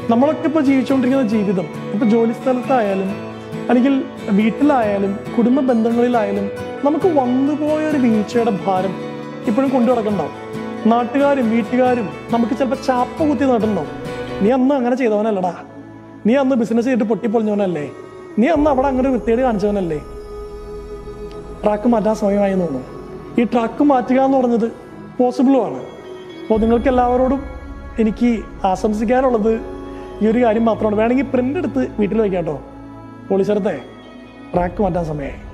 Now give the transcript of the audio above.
നമ്മളൊക്കെ ഇപ്പോൾ ജീവിച്ചുകൊണ്ടിരിക്കുന്ന ജീവിതം ഇപ്പോൾ ജോലി സ്ഥലത്തായാലും അല്ലെങ്കിൽ വീട്ടിലായാലും കുടുംബ ബന്ധങ്ങളിലായാലും നമുക്ക് വന്നുപോയ ഒരു വീഴ്ചയുടെ ഭാരം ഇപ്പോഴും കൊണ്ടു നടക്കണ്ടാവും നാട്ടുകാരും വീട്ടുകാരും നമുക്ക് ചിലപ്പോൾ ചാപ്പ കുത്തി നട്ടുണ്ടാവും നീ അന്ന് അങ്ങനെ ചെയ്തവനല്ലടാ നീ അന്ന് ബിസിനസ് ചെയ്തിട്ട് പൊട്ടിപ്പൊളിഞ്ഞവനല്ലേ നീ അന്ന് അവിടെ അങ്ങനെ വൃത്തിയേട് കാണിച്ചവനല്ലേ ട്രാക്ക് മാറ്റാൻ സമയമായി എന്ന് തോന്നുന്നു ഈ ട്രാക്ക് മാറ്റുക എന്ന് പറഞ്ഞത് പോസിബിളുമാണ് അപ്പോൾ നിങ്ങൾക്ക് എല്ലാവരോടും എനിക്ക് ആശംസിക്കാനുള്ളത് ഈ ഒരു കാര്യം മാത്രമാണ് വേണമെങ്കിൽ പ്രിൻ്റ് എടുത്ത് വീട്ടിൽ വയ്ക്കാം കേട്ടോ പോലീസരത്തെ ട്രാക്ക് മാറ്റാൻ സമയമായി